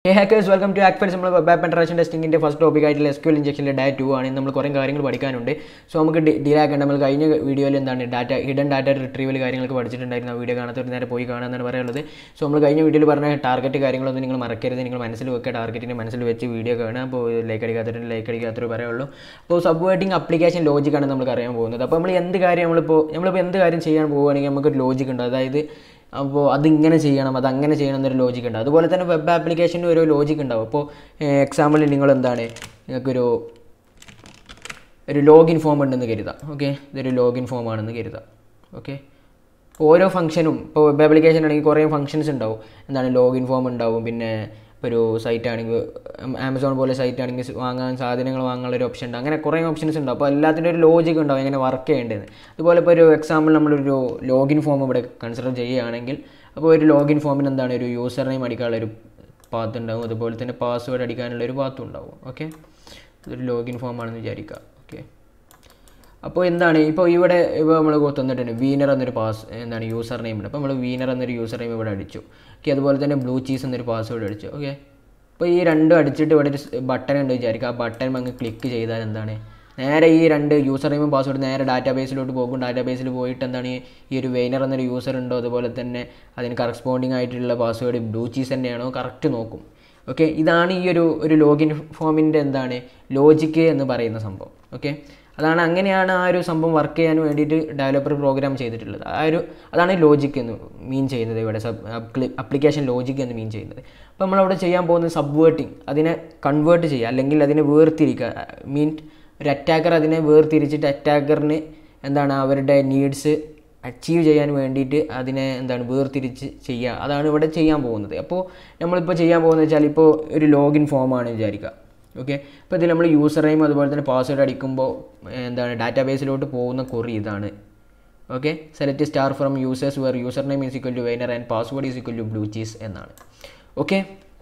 hey hackers welcome to Hackfiles നമ്മൾ web penetration ടെസ്റ്റിംഗിൻ്റെ first topic ആയിട്ടുള്ള എസ് ക്യു എൽ ഇഞ്ചക്ഷൻ്റെ ഡാറ്റ ടു ആണ് ഇന്ന് നമ്മൾ കുറേ കാര്യങ്ങൾ പഠിക്കാനുണ്ട് സോ നമുക്ക് ഡിലേ ആക്കേണ്ട നമ്മൾ കഴിഞ്ഞ വീഡിയോയിൽ എന്താണ് ഡാറ്റ ഹിഡൻ ഡാറ്റ റിട്രീവൽ കാര്യങ്ങളൊക്കെ പഠിച്ചിട്ടുണ്ടായിരുന്നു ആ വീഡിയോ കാണാത്തവർ നേരെ പോയി കാണാമെന്നാണ് പറയാനുള്ളത് സോ നമ്മൾ കഴിഞ്ഞ വീഡിയോയിൽ പറഞ്ഞ ടാർഗറ്റ് കാര്യങ്ങളൊന്നും നിങ്ങൾ മറക്കരുത് നിങ്ങൾ മനസ്സിൽ വെക്കുക ടാർഗറ്റിനെ മനസ്സിൽ വെച്ച് വീഡിയോ കാണുക അപ്പോൾ ലൈക്ക് അടിക്കാത്തവരും ലൈക്ക് അടിക്കാത്തവർ പറയുള്ളൂ അപ്പോൾ സബ് വേർട്ടിംഗ് അപ്ലിക്കേഷൻ ലോജിക്കാണ് നമുക്ക് അറിയാൻ പോകുന്നത് അപ്പോൾ നമ്മൾ എന്ത് കാര്യം നമ്മളിപ്പോൾ നമ്മളിപ്പോൾ എന്ത് കാര്യം ചെയ്യാൻ പോവുകയാണെങ്കിൽ നമുക്കൊരു ലോജിക് ഉണ്ട് അതായത് അപ്പോൾ അതിങ്ങനെ ചെയ്യണം അത് അങ്ങനെ ചെയ്യണം എന്നൊരു ലോജിക് ഉണ്ട് അതുപോലെ തന്നെ വെബ് ആപ്ലിക്കേഷൻ്റെ ഒരു ലോജിക് ഉണ്ടാവും അപ്പോൾ എക്സാമ്പിളിൽ നിങ്ങൾ എന്താണ് നിങ്ങൾക്കൊരു ഒരു ലോഗിൻ ഫോം ഉണ്ടെന്ന് കരുതാം ഓക്കെ ഇതൊരു ലോഗിൻ ഫോം ആണെന്ന് കരുതാം ഓക്കെ ഓരോ ഫംഗ്ഷനും ഇപ്പോൾ വെബ് ആപ്ലിക്കേഷൻ ആണെങ്കിൽ കുറേ ഫംഗ്ഷൻസ് ഉണ്ടാവും എന്താണ് ലോഗിൻ ഫോം ഉണ്ടാവും പിന്നെ ഇപ്പോൾ ഒരു സൈറ്റ് ആണെങ്കിൽ ആമസോൺ പോലെ സൈറ്റ് ആണെങ്കിൽ വാങ്ങാൻ സാധനങ്ങൾ വാങ്ങാനുള്ള ഒരു ഓപ്ഷൻ ഉണ്ട് അങ്ങനെ കുറേ ഓപ്ഷൻസ് ഉണ്ടാവും അപ്പോൾ എല്ലാത്തിൻ്റെ ഒരു ലോജിക് ഉണ്ടാവും എങ്ങനെ വർക്ക് ചെയ്യേണ്ടത് അതുപോലെ ഇപ്പോൾ ഒരു എക്സാമ്പിൾ നമ്മളൊരു ലോഗിൻ ഫോം ഇവിടെ കൺസിഡർ ചെയ്യുകയാണെങ്കിൽ അപ്പോൾ ഒരു ലോഗിൻ ഫോമിന് എന്താണ് ഒരു യൂസർ നെയിം അടിക്കാനുള്ള ഒരു പാത്ത് ഉണ്ടാവും അതുപോലെ തന്നെ പാസ്വേഡ് അടിക്കാനുള്ള ഒരു പാത്തും ഉണ്ടാവും ഓക്കെ ഇതൊരു ലോഗിൻ ഫോം ആണെന്ന് വിചാരിക്കുക ഓക്കെ അപ്പോൾ എന്താണ് ഇപ്പോൾ ഇവിടെ ഇപ്പോൾ നമ്മൾ തന്നിട്ടുണ്ട് വീനർ എന്നൊരു പാസ് എന്താണ് യൂസർ നെയിം ഉണ്ട് അപ്പോൾ നമ്മൾ വീനർ എന്നൊരു യൂസർ നെയിം ഇവിടെ അടിച്ചു ഓക്കെ അതുപോലെ തന്നെ ബ്ലൂ ചീസ് എന്നൊരു പാസ്വേഡ് അടിച്ചു ഓക്കെ അപ്പോൾ ഈ രണ്ടും അടിച്ചിട്ട് ഇവിടെ ഒരു ബട്ടൺ ഉണ്ട് വിചാരിക്കുക ആ ബട്ടൺ അങ്ങ് ക്ലിക്ക് ചെയ്താൽ എന്താണ് നേരെ ഈ രണ്ട് യൂസർ നെയിമും പാസ്വേഡ് നേരെ ഡാറ്റാബേസിലോട്ട് പോകും ഡാറ്റാബേസിൽ പോയിട്ട് എന്താണ് ഈ ഒരു വെയിനർ എന്നൊരു യൂസർ ഉണ്ടോ അതുപോലെ തന്നെ അതിന് കറസ്പോണ്ടിങ് ആയിട്ടുള്ള പാസ്വേഡ് ബ്ലൂ ചീസ് തന്നെയാണോ കറക്റ്റ് നോക്കും ഓക്കെ ഇതാണ് ഈ ഒരു ഒരു ലോഗിൻ ഫോമിൻ്റെ എന്താണ് ലോജിക്ക് എന്ന് പറയുന്ന സംഭവം ഓക്കെ അതാണ് അങ്ങനെയാണ് ആ ഒരു സംഭവം വർക്ക് ചെയ്യാൻ വേണ്ടിയിട്ട് ഡെവലപ്പർ പ്രോഗ്രാം ചെയ്തിട്ടുള്ളത് ആ ഒരു അതാണ് ലോജിക് എന്ന് മീൻ ചെയ്യുന്നത് ഇവിടെ സബ് അപ്ലിക്കേഷൻ ലോജിക് എന്ന് മീൻ ചെയ്യുന്നത് അപ്പോൾ നമ്മളവിടെ ചെയ്യാൻ പോകുന്നത് സബ്വേർട്ടിങ് അതിനെ കൺവേർട്ട് ചെയ്യുക അല്ലെങ്കിൽ അതിനെ വേർതിരിക്കുക മീൻ ഒരു അറ്റാക്കർ അതിനെ വേർതിരിച്ചിട്ട് അറ്റാക്കറിന് എന്താണ് അവരുടെ നീഡ്സ് അച്ചീവ് ചെയ്യാൻ വേണ്ടിയിട്ട് അതിനെ എന്താണ് വേർതിരിച്ച് ചെയ്യുക അതാണ് ഇവിടെ ചെയ്യാൻ പോകുന്നത് അപ്പോൾ നമ്മളിപ്പോൾ ചെയ്യാൻ പോകുന്നത് വെച്ചാൽ ഇപ്പോൾ ഒരു ലോഗിൻ ഫോമാണ് വിചാരിക്കുക ഓക്കെ അപ്പോൾ ഇതിൽ നമ്മൾ യൂസർ നെയിം അതുപോലെ തന്നെ പാസ്വേഡ് അടിക്കുമ്പോൾ എന്താണ് ഡാറ്റാബേസിലോട്ട് പോകുന്ന കുറി ഇതാണ് okay select star from users where user name is equal to wiener and password is equal to blue cheese എന്നാണ് ഓക്കെ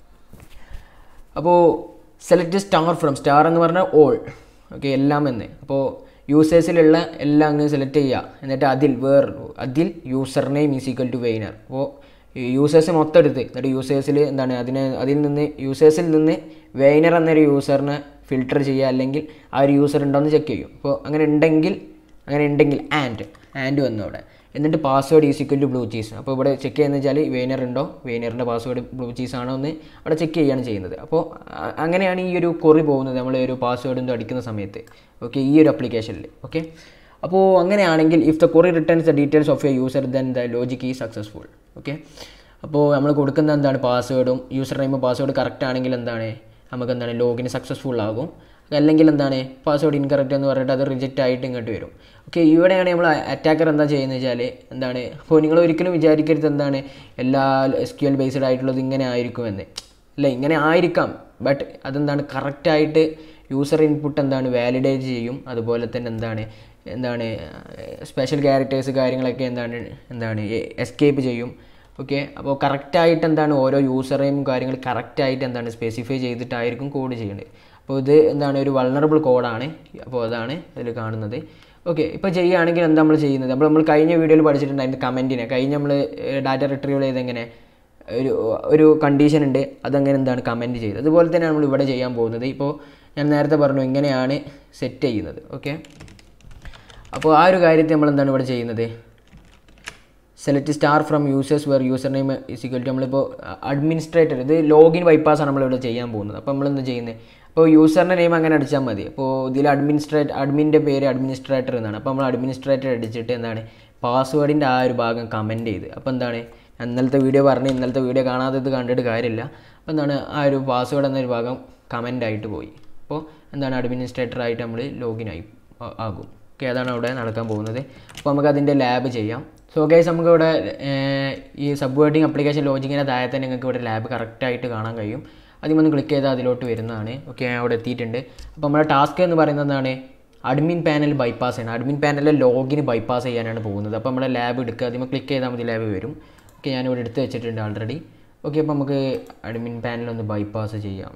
അപ്പോൾ സെലക്ട് സ്റ്റാർ ഫ്രം സ്റ്റാർ എന്ന് പറഞ്ഞാൽ ഓൾ ഓക്കെ എല്ലാം എന്ന് അപ്പോൾ യൂസേഴ്സിലുള്ള എല്ലാം അങ്ങ് സെലക്ട് ചെയ്യുക എന്നിട്ട് അതിൽ വേർ അതിൽ user name is equal to wiener അപ്പോൾ യൂസേഴ്സ് മൊത്തം എടുത്ത് എന്നിട്ട് യൂസേഴ്സിൽ എന്താണ് അതിനെ അതിൽ നിന്ന് യൂസേഴ്സിൽ നിന്ന് വെയിനർ എന്നൊരു യൂസറിനെ ഫിൽട്ടർ ചെയ്യുക അല്ലെങ്കിൽ ആ ഒരു യൂസർ ഉണ്ടോ എന്ന് ചെക്ക് ചെയ്യും അപ്പോൾ അങ്ങനെ ഉണ്ടെങ്കിൽ അങ്ങനെ ഉണ്ടെങ്കിൽ ആൻഡ് ആൻഡ് വന്നു അവിടെ എന്നിട്ട് password is equal to blue cheese അപ്പോൾ ഇവിടെ ചെക്ക് ചെയ്യുന്നത് വെച്ചാൽ വെയിനർ ഉണ്ടോ വെയിനറിൻ്റെ പാസ്വേഡ് ബ്ലൂ ചീസ് ആണോ എന്ന് അവിടെ ചെക്ക് ചെയ്യുകയാണ് ചെയ്യുന്നത് അപ്പോൾ അങ്ങനെയാണ് ഈ ഒരു കൊറി പോകുന്നത് നമ്മൾ ഒരു പാസ്വേഡ് എന്തോ അടിക്കുന്ന സമയത്ത് ഓക്കെ ഈ ഒരു അപ്ലിക്കേഷനിൽ ഓക്കെ അപ്പോൾ അങ്ങനെയാണെങ്കിൽ if the query returns the details of a user then the logic is successful okay അപ്പോൾ നമ്മൾ കൊടുക്കുന്ന എന്താണ് പാസ്വേഡും യൂസർ നെയിമും പാസ്വേഡ് കറക്റ്റ് ആണെങ്കിൽ എന്താണ് നമുക്ക് എന്താണ് ലോഗിൻ സക്സസ്ഫുൾ ആകും അല്ലെങ്കിൽ എന്താണ് പാസ്വേഡ് ഇൻകറക്റ്റ് എന്ന് പറഞ്ഞിട്ട് അത് റിജക്റ്റ് ആയിട്ട് ഇങ്ങോട്ട് വരും ഓക്കെ ഇവിടെയാണ് നമ്മൾ അറ്റാക്കർ എന്താ ചെയ്യുന്നത് വെച്ചാൽ എന്താണ് അപ്പോൾ നിങ്ങൾ ഒരിക്കലും വിചാരിക്കരുത് എന്താണ് എല്ലാ എസ് ക്യു എൽ ബേസ്ഡ് ആയിട്ടുള്ളത് ഇങ്ങനെ ആയിരിക്കുമെന്ന് അല്ല ഇങ്ങനെ ആയിരിക്കാം ബട്ട് അതെന്താണ് കറക്റ്റായിട്ട് യൂസർ ഇൻപുട്ട് എന്താണ് വാലിഡേറ്റ് ചെയ്യും അതുപോലെ തന്നെ എന്താണ് എന്താണ് സ്പെഷ്യൽ ക്യാരക്ടേഴ്സ് കാര്യങ്ങളൊക്കെ എന്താണ് എന്താണ് എസ്കേപ്പ് ചെയ്യും ഓക്കെ അപ്പോൾ കറക്റ്റായിട്ട് എന്താണ് ഓരോ യൂസറേയും കാര്യങ്ങൾ കറക്റ്റായിട്ട് എന്താണ് സ്പെസിഫൈ ചെയ്തിട്ടായിരിക്കും കോഡ് ചെയ്യേണ്ടത് അപ്പോൾ ഇത് എന്താണ് ഒരു വൾണറബിൾ കോഡാണ് അപ്പോൾ അതാണ് ഇതിൽ കാണുന്നത് ഓക്കെ ഇപ്പോൾ ചെയ്യുകയാണെങ്കിൽ എന്താ നമ്മൾ ചെയ്യുന്നത് അപ്പോൾ നമ്മൾ കഴിഞ്ഞ വീഡിയോയിൽ പഠിച്ചിട്ടുണ്ടായിരുന്നു കമൻറ്റിനെ കഴിഞ്ഞ നമ്മൾ ഡാറ്റ റിട്രീവ് ചെയ്തെങ്ങനെ ഒരു ഒരു കണ്ടീഷൻ ഉണ്ട് അതങ്ങനെ എന്താണ് കമൻറ്റ് ചെയ്തത് അതുപോലെ തന്നെ നമ്മൾ ഇവിടെ ചെയ്യാൻ പോകുന്നത് ഇപ്പോൾ ഞാൻ നേരത്തെ പറഞ്ഞു ഇങ്ങനെയാണ് സെറ്റ് ചെയ്യുന്നത് ഓക്കെ അപ്പോൾ ആ ഒരു കാര്യത്തെ നമ്മൾ എന്താണ് ഇവിടെ ചെയ്യുന്നത് select star from users where user name is equal to നമ്മളിപ്പോൾ അഡ്മിനിസ്ട്രേറ്റർ ഇത് ലോഗിൻ ബൈപ്പാസ് ആണ് നമ്മളിവിടെ ചെയ്യാൻ പോകുന്നത് അപ്പോൾ നമ്മൾ എന്താ ചെയ്യുന്നത് അപ്പോൾ യൂസറിൻ്റെ നെയിം അങ്ങനെ അടിച്ചാൽ മതി അപ്പോൾ ഇതിൽ അഡ്മിനിസ്ട്രേറ്റ് അഡ്മിൻ്റെ പേര് അഡ്മിനിസ്ട്രേറ്റർ എന്നാണ് അപ്പോൾ നമ്മൾ അഡ്മിനിസ്ട്രേറ്റർ അടിച്ചിട്ട് എന്താണ് പാസ്വേഡിൻ്റെ ആ ഒരു ഭാഗം കമൻറ്റ് ചെയ്ത് അപ്പോൾ എന്താണ് ഇന്നലത്തെ വീഡിയോ പറഞ്ഞ് ഇന്നലത്തെ വീഡിയോ കാണാതെ ഇത് കണ്ടിട്ട് കാര്യമില്ല അപ്പോൾ എന്താണ് ആ ഒരു പാസ്വേഡ് എന്നൊരു ഭാഗം കമൻ്റ് ആയിട്ട് പോയി അപ്പോൾ എന്താണ് അഡ്മിനിസ്ട്രേറ്റർ ആയിട്ട് നമ്മൾ ലോഗിൻ ആയി ആകും ഓക്കെ അതാണ് അവിടെ നടക്കാൻ പോകുന്നത് അപ്പോൾ നമുക്ക് അതിൻ്റെ ലാബ് ചെയ്യാം സോ ഗൈസ് നമുക്ക് ഇവിടെ ഈ സബ് വേർഡിങ് അപ്ലിക്കേഷൻ ലോജിങ്ങിൻ്റെ താഴെ തന്നെ നിങ്ങൾക്ക് ഇവിടെ ലാബ് കറക്റ്റായിട്ട് കാണാൻ കഴിയും ആദ്യം ഒന്ന് ക്ലിക്ക് ചെയ്താൽ അതിലോട്ട് വരുന്നതാണ് ഓക്കെ അവിടെ എത്തിയിട്ടുണ്ട് അപ്പോൾ നമ്മുടെ ടാസ്ക് എന്ന് പറയുന്നത് എന്താണ് അഡ്മിൻ പാനൽ ബൈപ്പാസ് ചെയ്യണം അഡ്മിൻ പാനലിലെ ലോഗിന് ബൈപ്പാസ് ചെയ്യാനാണ് പോകുന്നത് അപ്പോൾ നമ്മുടെ ലാബ് എടുക്കുക അതിൽ ക്ലിക്ക് ചെയ്താൽ മതി ലാബ് വരും ഓക്കെ ഞാനിവിടെ എടുത്ത് വെച്ചിട്ടുണ്ട് ആൾറെഡി ഓക്കെ അപ്പോൾ നമുക്ക് അഡ്മിൻ പാനൽ ഒന്ന് ബൈപ്പാസ് ചെയ്യാം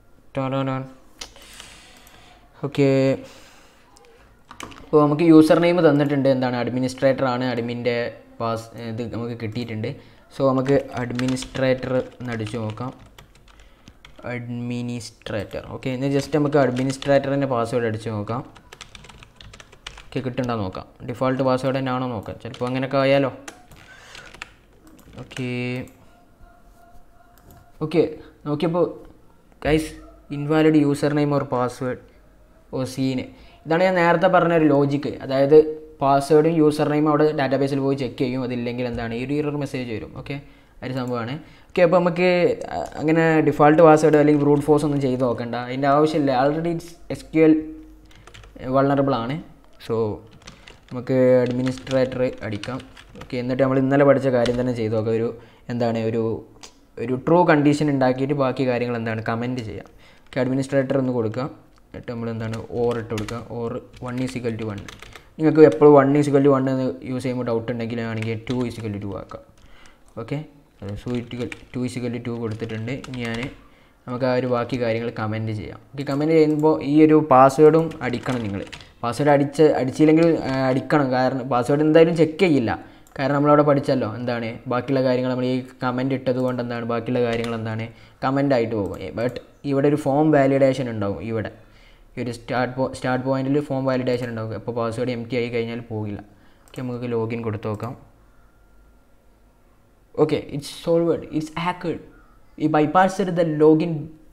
ഓക്കെ അപ്പോൾ നമുക്ക് യൂസർ നെയിം തന്നിട്ടുണ്ട് എന്താണ് അഡ്മിനിസ്ട്രേറ്റർ ആണ് അഡ്മിൻ്റെ പാസ് ഇത് നമുക്ക് കിട്ടിയിട്ടുണ്ട് സോ നമുക്ക് അഡ്മിനിസ്ട്രേറ്റർ എന്ന് അടിച്ചു നോക്കാം അഡ്മിനിസ്ട്രേറ്റർ ഓക്കെ ഇന്ന് ജസ്റ്റ് നമുക്ക് അഡ്മിനിസ്ട്രേറ്ററിൻ്റെ പാസ്വേഡ് അടിച്ച് നോക്കാം ഓക്കെ കിട്ടുന്നുണ്ടോ നോക്കാം ഡിഫോൾട്ട് പാസ്വേഡ് തന്നെ ആണോ നോക്കാം ചിലപ്പോൾ അങ്ങനെയൊക്കെ ആയാലോ ഓക്കെ ഓക്കെ നോക്കിയപ്പോൾ guys invalid user name or password oh സീന് ഇതാണ് ഞാൻ നേരത്തെ പറഞ്ഞ ഒരു ലോജിക്ക് അതായത് പാസ്വേഡും യൂസർ നെയിമും അവിടെ ഡാറ്റാബേസിൽ പോയി ചെക്ക് ചെയ്യും അതില്ലെങ്കിൽ എന്താണ് ഈ ഒരു ഇറർ മെസ്സേജ് വരും ഓക്കെ ഒരു സംഭവമാണ് ഓക്കെ അപ്പോൾ നമുക്ക് അഹ്, അങ്ങനെ ഡിഫോൾട്ട് പാസ്വേഡ് അല്ലെങ്കിൽ ബ്രൂട്ട് ഫോഴ്സ് ഒന്നും ചെയ്ത് നോക്കണ്ട അതിൻ്റെ ആവശ്യമില്ല already S Q L vulnerable ആണ് സോ നമുക്ക് അഡ്മിനിസ്ട്രേറ്റർ അടിക്കാം ഓക്കെ എന്നിട്ട് നമ്മൾ ഇന്നലെ പഠിച്ച കാര്യം തന്നെ ചെയ്തു നോക്കാം ഒരു എന്താണ് ഒരു ഒരു ട്രൂ കണ്ടീഷൻ ഉണ്ടാക്കിയിട്ട് ബാക്കി കാര്യങ്ങൾ എന്താണ് കമൻറ്റ് ചെയ്യാം ഓക്കെ അഡ്മിനിസ്ട്രേറ്റർ ഒന്ന് കൊടുക്കാം എന്നിട്ട് നമ്മൾ എന്താണ് ഓർ ഇട്ട് കൊടുക്കുക or one is equal to one നിങ്ങൾക്ക് എപ്പോഴും വൺ ഈസിക്കൽ ടു വൺ എന്ന് യൂസ് ചെയ്യുമ്പോൾ ഡൗട്ട് ഉണ്ടെങ്കിൽ ആണെങ്കിൽ ടു ഈസിക്കൽ ടു ടു ആക്കാം ഓക്കെ സൂയിറ്റിക്കൽ ടു ഈസിക്കൽ ടു ടു കൊടുത്തിട്ടുണ്ട് ഇനി ഞാൻ നമുക്ക് ആ ഒരു ബാക്കി കാര്യങ്ങൾ കമൻറ്റ് ചെയ്യാം ഓക്കെ കമൻറ്റ് ചെയ്യുമ്പോൾ ഈ ഒരു പാസ്വേഡും അടിക്കണം നിങ്ങൾ പാസ്വേഡ് അടിച്ച് അടിച്ചില്ലെങ്കിൽ ആ, അടിക്കണം കാരണം പാസ്വേഡ് എന്തായാലും ചെക്ക് ചെയ്യില്ല കാരണം നമ്മളവിടെ പഠിച്ചല്ലോ എന്താണ് ബാക്കിയുള്ള കാര്യങ്ങൾ നമ്മൾ ഈ കമൻറ്റ് ഇട്ടത് കൊണ്ട് എന്താണ് ബാക്കിയുള്ള കാര്യങ്ങൾ എന്താണ് കമൻ്റ് ആയിട്ട് പോകും ബട്ട് ഇവിടെ ഒരു ഫോം വാലിഡേഷൻ ഉണ്ടാവും ഇവിടെ ഈ ഒരു സ്റ്റാർട്ട് പോ സ്റ്റാർട്ട് പോയിന്റിൽ ഫോം വാലിഡേഷൻ ഉണ്ടാവും അപ്പോൾ പാസ്വേഡ് എം ടി ആയി കഴിഞ്ഞാൽ പോകില്ല ഓക്കെ നമുക്ക് ലോഗിൻ കൊടുത്ത് നോക്കാം okay it's solved it's hacked we bypassed the login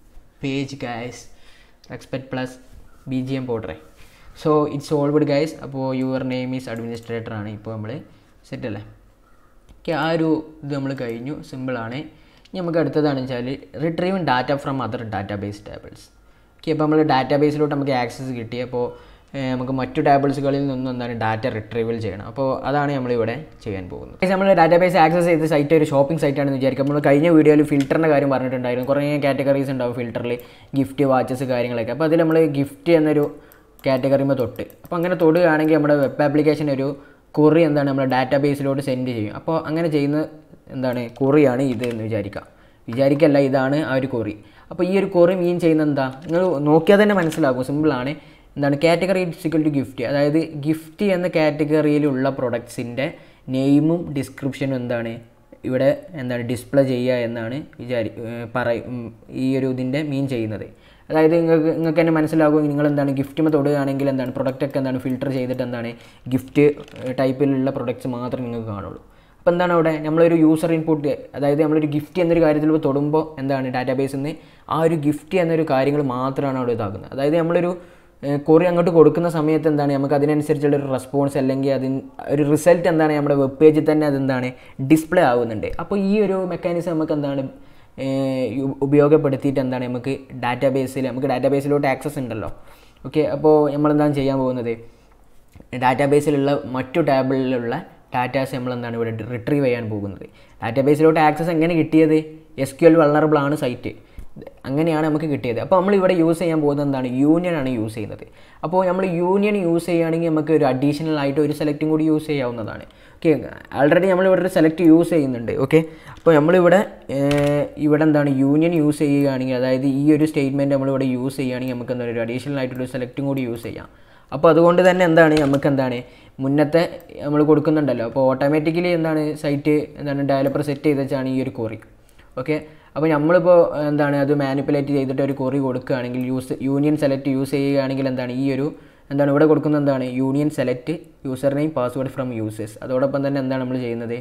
page guys expect plus bgm പോട്ടെ സോ ഇറ്റ്സ് സോൾവഡ് ഗൈസ് അപ്പോൾ യുവർ നെയിം ഈസ് അഡ്മിനിസ്ട്രേറ്റർ ആണ് ഇപ്പോൾ നമ്മൾ സെറ്റ് അല്ലേ ഓക്കെ ആ ഒരു ഇത് നമ്മൾ കഴിഞ്ഞു സിമ്പിളാണ് ഇനി നമുക്ക് അടുത്തതാണെന്ന് വെച്ചാൽ retrieving data from other database tables okay അപ്പോൾ നമ്മൾ ഡാറ്റാ ബേസിലോട്ട് നമുക്ക് ആക്സസ് കിട്ടി അപ്പോൾ ഏഹ്, നമുക്ക് മറ്റു ടേബിൾസുകളിൽ നിന്നും എന്താണ് ഡാറ്റ റിട്രീവൽ ചെയ്യണം അപ്പോൾ അതാണ് നമ്മളിവിടെ ചെയ്യാൻ പോകുന്നത് Guys, നമ്മൾ ഡാറ്റാ ബേസ് ആക്സസ് ചെയ്ത സൈറ്റ് ഒരു ഷോപ്പിംഗ് സൈറ്റാണെന്ന് വിചാരിക്കും നമ്മൾ കഴിഞ്ഞ വീഡിയോയിൽ ഫിൽറ്ററിൻ്റെ കാര്യം പറഞ്ഞിട്ടുണ്ടായിരുന്നു കുറേ കാറ്റഗറീസ് ഉണ്ടാവും ഫിൽറ്ററിൽ ഗിഫ്റ്റ് വാച്ചസ് കാര്യങ്ങളൊക്കെ അപ്പോൾ അതിൽ നമ്മൾ ഗിഫ്റ്റ് എന്നൊരു കാറ്റഗറിമ തൊട്ട് അപ്പോൾ അങ്ങനെ തൊടുകയാണെങ്കിൽ നമ്മുടെ വെബ് ആപ്ലിക്കേഷൻ ഒരു കുറി എന്താണ് നമ്മുടെ ഡാറ്റാ ബേസിലോട്ട് സെൻഡ് ചെയ്യും അപ്പോൾ അങ്ങനെ ചെയ്യുന്ന എന്താണ് കുറിയാണ് ഇത് എന്ന് വിചാരിക്കാം വിചാരിക്കല്ല ഇതാണ് ആ ഒരു കുറി അപ്പോൾ ഈ ഒരു കുറി മീൻ ചെയ്യുന്നത് എന്താ നിങ്ങൾ നോക്കിയാൽ തന്നെ മനസ്സിലാകും സിമ്പിളാണ് എന്താണ് കാറ്റഗറി ഇറ്റ്സിക്കൽ ടു ഗിഫ്റ്റ് അതായത് ഗിഫ്റ്റ് എന്ന കാറ്റഗറിയിലുള്ള പ്രൊഡക്ട്സിൻ്റെ നെയിമും ഡിസ്ക്രിപ്ഷനും എന്താണ് ഇവിടെ എന്താണ് ഡിസ്പ്ലേ ചെയ്യുക എന്നാണ് വിചാരി പറയും ഈ ഒരു ഇതിൻ്റെ മീൻ ചെയ്യുന്നത് അതായത് നിങ്ങൾക്ക് നിങ്ങൾക്ക് തന്നെ മനസ്സിലാകും നിങ്ങൾ എന്താണ് ഗിഫ്റ്റ് തൊടുകയാണെങ്കിൽ എന്താണ് പ്രൊഡക്റ്റ് ഒക്കെ എന്താണ് ഫിൽട്ടർ ചെയ്തിട്ട് എന്താണ് ഗിഫ്റ്റ് ടൈപ്പിലുള്ള പ്രൊഡക്ട്സ് മാത്രമേ നിങ്ങൾക്ക് കാണുള്ളൂ അപ്പോൾ എന്താണ് അവിടെ നമ്മളൊരു യൂസർ ഇൻപുട്ട് അതായത് നമ്മളൊരു ഗിഫ്റ്റ് എന്നൊരു കാര്യത്തിൽ തൊടുമ്പോൾ എന്താണ് ഡാറ്റാബേസിൽ നിന്ന് ആ ഒരു ഗിഫ്റ്റ് എന്നൊരു കാര്യങ്ങൾ മാത്രമാണ് അവിടെ ഇതാക്കുന്നത് അതായത് നമ്മളൊരു കൊറി അങ്ങോട്ട് കൊടുക്കുന്ന സമയത്ത് എന്താണ് നമുക്ക് അതിനനുസരിച്ചുള്ള ഒരു റെസ്പോൺസ് അല്ലെങ്കിൽ അതിന് ഒരു റിസൾട്ട് എന്താണ് നമ്മുടെ വെബ് പേജിൽ തന്നെ അതെന്താണ് ഡിസ്പ്ലേ ആവുന്നുണ്ട് അപ്പോൾ ഈ ഒരു മെക്കാനിസം നമുക്ക് എന്താണ് ഏഹ് ഉ- ഉപയോഗപ്പെടുത്തിയിട്ട് എന്താണ് നമുക്ക് ഡാറ്റാബേസിൽ നമുക്ക് ഡാറ്റാബേസിലോട്ട് ആക്സസ് ഉണ്ടല്ലോ ഓക്കെ അപ്പോൾ നമ്മളെന്താണ് ചെയ്യാൻ പോകുന്നത് ഡാറ്റാബേസിലുള്ള മറ്റു ടാബിളിലുള്ള ഡാറ്റാസ് നമ്മൾ എന്താണ് ഇവിടെ റിട്രീവ് ചെയ്യാൻ പോകുന്നത് ഡാറ്റാബേസിലോട്ട് ആക്സസ് എങ്ങനെ കിട്ടിയത് എസ് ക്യു എൽ വൾണറബിൾ ആണ് സൈറ്റ് അങ്ങനെയാണ് നമുക്ക് കിട്ടിയത് അപ്പോൾ നമ്മൾ ഇവിടെ യൂസ് ചെയ്യാൻ പോകുന്നത് എന്താണ് യൂണിയൻ ആണ് യൂസ് ചെയ്യുന്നത് അപ്പോൾ നമ്മൾ യൂണിയൻ യൂസ് ചെയ്യുകയാണെങ്കിൽ നമുക്ക് ഒരു അഡീഷണൽ ആയിട്ട് ഒരു സെലക്റ്റും കൂടി യൂസ് ചെയ്യാവുന്നതാണ് ഓക്കെ ആൾറെഡി നമ്മൾ ഇവിടെ ഒരു സെലക്ട് യൂസ് ചെയ്യുന്നുണ്ട് ഓക്കെ അപ്പോൾ നമ്മളിവിടെ ഏഹ്, ഇവിടെ എന്താണ് യൂണിയൻ യൂസ് ചെയ്യുകയാണെങ്കിൽ അതായത് ഈ ഒരു സ്റ്റേറ്റ്മെൻറ്റ് നമ്മളിവിടെ യൂസ് ചെയ്യുകയാണെങ്കിൽ നമുക്ക് എന്താണ് ഒരു അഡീഷണൽ ആയിട്ടൊരു സെലക്റ്റും കൂടി യൂസ് ചെയ്യാം അപ്പോൾ അതുകൊണ്ട് തന്നെ എന്താണ് നമുക്ക് എന്താണ് മുന്നത്തെ നമ്മൾ കൊടുക്കുന്നുണ്ടല്ലോ അപ്പോൾ ഓട്ടോമാറ്റിക്കലി എന്താണ് സൈറ്റ് എന്താണ് ഡെവലപ്പർ സെറ്റ് ചെയ്ത് വെച്ചാണ് ഈ ഒരു കോറി ഓക്കെ അപ്പോൾ നമ്മളിപ്പോൾ എന്താണ് അത് മാനിപ്പുലേറ്റ് ചെയ്തിട്ട് ഒരു കൊറി കൊടുക്കുകയാണെങ്കിൽ യൂസ് യൂണിയൻ സെലക്ട് യൂസ് ചെയ്യുകയാണെങ്കിൽ എന്താണ് ഈ ഒരു എന്താണ് ഇവിടെ കൊടുക്കുന്നത് എന്താണ് union select user name password from users അതോടൊപ്പം തന്നെ എന്താണ് നമ്മൾ ചെയ്യുന്നത്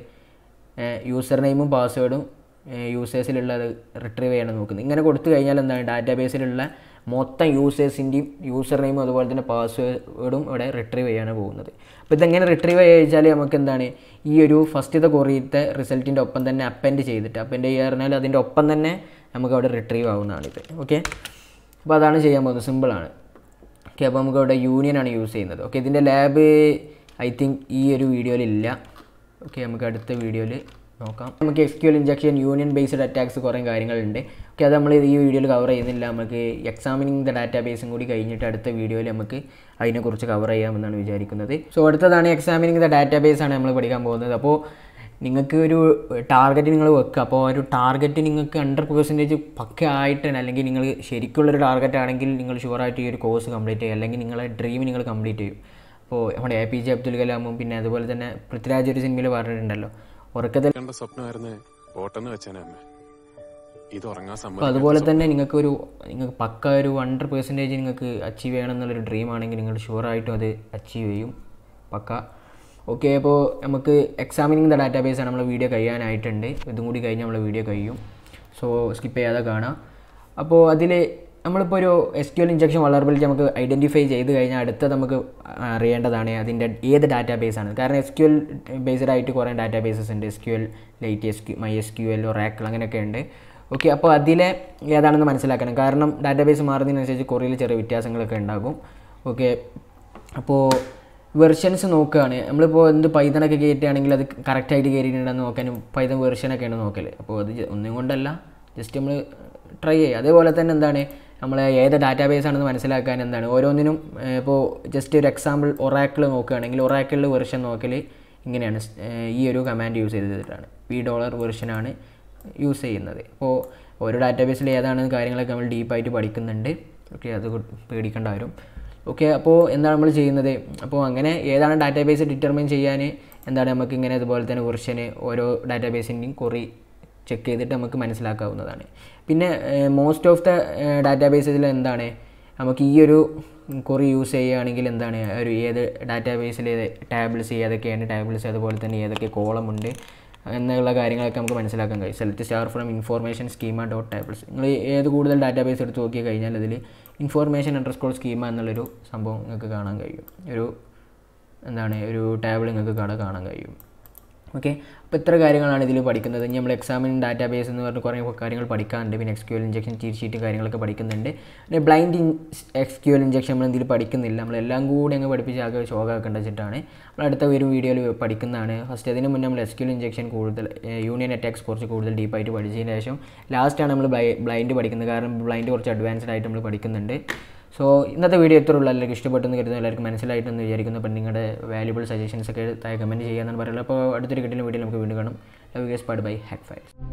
യൂസർ നെയിമും പാസ്വേഡും യൂസേഴ്സിലുള്ളത് റിട്രീവ് ചെയ്യണം നോക്കുന്നത് ഇങ്ങനെ കൊടുത്തു കഴിഞ്ഞാൽ എന്താണ് ഡാറ്റാബേസിലുള്ള മൊത്തം യൂസേഴ്സിൻ്റെയും യൂസർ നെയിമും അതുപോലെ തന്നെ പാസ്വേഡും ഇവിടെ റിട്രീവ് ചെയ്യാണ് പോകുന്നത് അപ്പോൾ ഇതെങ്ങനെ റിട്രീവ് കഴിച്ചാൽ നമുക്ക് എന്താണ് ഈ ഒരു ഫസ്റ്റത്തെ കൊറിയത്തെ റിസൾട്ടിൻ്റെ ഒപ്പം തന്നെ അപ്പൻഡ് ചെയ്തിട്ട് അപ്പൻഡ് ചെയ്യുക പറഞ്ഞാൽ അതിൻ്റെ ഒപ്പം തന്നെ നമുക്ക് അവിടെ റിട്രീവ് ആവുന്നതാണിത് ഓക്കെ അപ്പോൾ അതാണ് ചെയ്യാൻ പോകുന്നത് സിമ്പിളാണ് ഓക്കെ അപ്പോൾ നമുക്ക് ഇവിടെ യൂണിയനാണ് യൂസ് ചെയ്യുന്നത് ഓക്കെ ഇതിൻ്റെ ലാബ് ഐ തിങ്ക് ഈ ഒരു വീഡിയോയിൽ ഇല്ല ഓക്കെ നമുക്ക് അടുത്ത വീഡിയോയിൽ നോക്കാം നമുക്ക് SQL injection union based attacks കുറേ കാര്യങ്ങളുണ്ട് ഓക്കെ അത് നമ്മൾ ഈ വീഡിയോയിൽ കവർ ചെയ്യുന്നില്ല നമുക്ക് എക്സാമിനിങ് ദ ഡാറ്റാ ബേസും കൂടി കഴിഞ്ഞിട്ട് അടുത്ത വീഡിയോയിൽ നമുക്ക് അതിനെക്കുറിച്ച് കവർ ചെയ്യാമെന്നാണ് വിചാരിക്കുന്നത് സോ അടുത്തതാണ് എക്സാമിനിങ് ദ ഡാറ്റാ ബേസ് ആണ് നമ്മൾ പഠിക്കാൻ പോകുന്നത് അപ്പോൾ നിങ്ങൾക്ക് ഒരു ടാർഗറ്റ് നിങ്ങൾ വെക്കുക അപ്പോൾ ആ ഒരു ടാർഗറ്റ് നിങ്ങൾക്ക് ഹൺഡ്രഡ് പെർസെൻറ്റേജ് പക്ക ആയിട്ട് അല്ലെങ്കിൽ നിങ്ങൾ ശരിക്കുള്ളൊരു ടാർഗറ്റ് ആണെങ്കിൽ നിങ്ങൾ ഷുവറായിട്ട് ഈ ഒരു കോഴ്സ് കംപ്ലീറ്റ് ചെയ്യും അല്ലെങ്കിൽ നിങ്ങളെ ഡ്രീം നിങ്ങൾ കംപ്ലീറ്റ് ചെയ്യും അപ്പോൾ നമ്മുടെ എ പി ജെ അബ്ദുൽ കലാമും പിന്നെ അതുപോലെ തന്നെ പൃഥ്വിരാജ് ഒരു സിനിമയിൽ പറഞ്ഞിട്ടുണ്ടല്ലോ ഉറക്കത്തിൽ കണ്ട സ്വപ്നമായിരുന്നേ ഓട്ടെന്ന് വെച്ചേനെ അമ്മ ഇത് ഉറങ്ങാൻ അപ്പോൾ സമ്മതം അതുപോലെ തന്നെ നിങ്ങൾക്കൊരു നിങ്ങൾക്ക് പക്ക ഒരു ഹൺഡ്രഡ് പെർസെൻറ്റേജ് നിങ്ങൾക്ക് അച്ചീവ് ചെയ്യണം എന്നുള്ളൊരു ഡ്രീം ആണെങ്കിൽ നിങ്ങൾ ഷുവറായിട്ടും അത് അച്ചീവ് ചെയ്യും പക്ക ഓക്കെ അപ്പോൾ നമുക്ക് എക്സാമിനിങ് ദ ഡാറ്റാബേസ് ആണ് നമ്മൾ വീഡിയോ കഴിയാനായിട്ടുണ്ട് ഇതും കൂടി കഴിഞ്ഞ് നമ്മൾ വീഡിയോ കഴിയും സോ സ്കിപ്പ് ചെയ്യാതെ കാണാം അപ്പോൾ അതിൽ നമ്മളിപ്പോൾ ഒരു S Q L injection vulnerability നമുക്ക് ഐഡൻറ്റിഫൈ ചെയ്ത് കഴിഞ്ഞാൽ അടുത്ത നമുക്ക് അറിയേണ്ടതാണ് അതിൻ്റെ ഏത് ഡാറ്റാബേസ് ആണ് കാരണം എസ് ക്യു എൽ ബേസ്ഡ് ആയിട്ട് കുറേ ഡാറ്റാബേസസ് ഉണ്ട് S Q L lite S Q my S Q L Oracle അങ്ങനെയൊക്കെ ഉണ്ട് ഓക്കെ അപ്പോൾ അതിലെ ഏതാണെന്ന് മനസ്സിലാക്കണം കാരണം ഡാറ്റാബേസ് മാറുന്നതിനനുസരിച്ച് കുറേ ചെറിയ വ്യത്യാസങ്ങളൊക്കെ ഉണ്ടാകും ഓക്കെ അപ്പോൾ വെർഷൻസ് നോക്കുകയാണ് നമ്മളിപ്പോൾ എന്ത് പൈതണൊക്കെ കയറ്റുകയാണെങ്കിൽ അത് കറക്റ്റായിട്ട് കയറിയിട്ടുണ്ടെന്ന് നോക്കാനും പൈതൺ വെർഷനൊക്കെയാണ് നോക്കൽ അപ്പോൾ അത് ജ- ഒന്നും കൊണ്ടല്ല ജസ്റ്റ് നമ്മൾ ട്രൈ ചെയ്യുക അതേപോലെ തന്നെ എന്താണ് നമ്മൾ ഏത് ഡാറ്റാബേസ് ആണെന്ന് മനസ്സിലാക്കാൻ എന്താണ് ഓരോന്നിനും ഏഹ്, ഇപ്പോൾ ജസ്റ്റ് ഒരു എക്സാമ്പിൾ ഒറാക്കിൾ നോക്കുകയാണെങ്കിൽ ഒറാക്കിളിൽ വെർഷൻ നോക്കൽ ഇങ്ങനെയാണ് സ്- ഏഹ്, ഈ ഒരു കമാൻഡ് യൂസ് ചെയ്തിട്ടാണ് പി ഡോളർ വെർഷനാണ് യൂസ് ചെയ്യുന്നത് അപ്പോൾ ഓരോ ഡാറ്റാബേസിൽ ഏതാണെന്ന് കാര്യങ്ങളൊക്കെ നമ്മൾ ഡീപ്പായിട്ട് പഠിക്കുന്നുണ്ട് ഓക്കെ അത് കു- പേടിക്കേണ്ട വരും ഓക്കെ അപ്പോൾ എന്താണ് നമ്മൾ ചെയ്യുന്നത് അപ്പോൾ അങ്ങനെ ഏതാണ് ഡാറ്റാബേസ് ഡിറ്റർമൈൻ ചെയ്യാൻ എന്താണ് നമുക്ക് ഇങ്ങനെ അതുപോലെ തന്നെ വെർഷന് ഓരോ ഡാറ്റാബേസിൻ്റെയും കുറി ചെക്ക് ചെയ്തിട്ട് നമുക്ക് മനസ്സിലാക്കാവുന്നതാണ് പിന്നെ മോസ്റ്റ് ഓഫ് ദ ഡാറ്റാബേസിൽ എന്താണ് നമുക്ക് ഈ ഒരു കുറി യൂസ് ചെയ്യുകയാണെങ്കിൽ എന്താണ് ഒരു ഏത് ഡാറ്റാബേസിൽ ടാബിൾസ് ഏതൊക്കെയാണ് ടാബിൾസ് അതുപോലെ തന്നെ ഏതൊക്കെ കോളം ഉണ്ട് എന്നുള്ള കാര്യങ്ങളൊക്കെ നമുക്ക് മനസ്സിലാക്കാൻ കഴിയും select star from information schema dot tables നിങ്ങൾ ഏത് കൂടുതൽ ഡാറ്റാബേസ് എടുത്ത് നോക്കി കഴിഞ്ഞാൽ അതിൽ ഇൻഫോർമേഷൻ അണ്ടർസ്കോർ സ്കീമ എന്നുള്ളൊരു സംഭവം നിങ്ങൾക്ക് കാണാൻ കഴിയും ഒരു എന്താണ് ഒരു ടേബിൾ നിങ്ങൾക്ക് കാണാൻ കാണാൻ കഴിയും ഓക്കെ അപ്പോൾ ഇത്ര കാര്യങ്ങളാണ് ഇതിൽ പഠിക്കുന്നത് ഇനി നമ്മൾ എക്സാമിൻ ഡാറ്റാബേസ് എന്ന് പറഞ്ഞ് കുറേ കാര്യങ്ങൾ പഠിക്കാറുണ്ട് പിന്നെ എക്സ്ക്യൂഎൽ ഇഞ്ചക്ഷൻ ചീറ്റ് ഷീറ്റും കാര്യങ്ങളൊക്കെ പഠിക്കുന്നുണ്ട് പിന്നെ ബ്ലൈൻഡ് എക്സ്ക്യൂഎൽ ഇഞ്ചക്ഷൻ നമ്മൾ ഇതിൽ പഠിക്കുന്നില്ല നമ്മളെല്ലാം കൂടി അങ്ങ് പഠിപ്പിച്ച് ആകെ ശോകമാക്കേണ്ട വെച്ചിട്ടാണ് നമ്മൾ അടുത്ത ഒരു വീഡിയോയിൽ പഠിക്കുന്നതാണ് ഫസ്റ്റ് അതിന് മുന്നേ നമ്മൾ എസ്ക്യൂഎൽ ഇഞ്ചക്ഷൻ കൂടുതൽ യൂണിയൻ അറ്റാക്സ് കുറച്ച് കൂടുതൽ ഡീപ്പായിട്ട് പഠിച്ചതിന് ശേഷം ലാസ്റ്റാണ് നമ്മൾ ബ്ലൈൻഡ് പഠിക്കുന്നത് കാരണം ബ്ലൈൻഡ് കുറച്ച് അഡ്വാൻസ്ഡ് ആയിട്ട് നമ്മൾ പഠിക്കുന്നുണ്ട് സോ ഇന്നത്തെ വീഡിയോ എത്ര ഉള്ളൂ എല്ലാവർക്കും ഇഷ്ടപ്പെട്ടെന്ന് കരുതുന്നു എല്ലാവർക്കും മനസ്സിലായിട്ടെന്ന് വിചാരിക്കുന്നു അപ്പം നിങ്ങളുടെ വാല്യുബിൾ സജഷൻസ് ഒക്കെ താഴെ കമൻറ്റ് ചെയ്യാമെന്നാണ് പറയുന്നത് അപ്പോൾ അടുത്തൊരു കിട്ടുന്ന വീഡിയോ നമുക്ക് വീണ്ടും കാണും ലവ് ഗേസ് പാട് ബൈ ഹാക്ക് ഫയൽസ്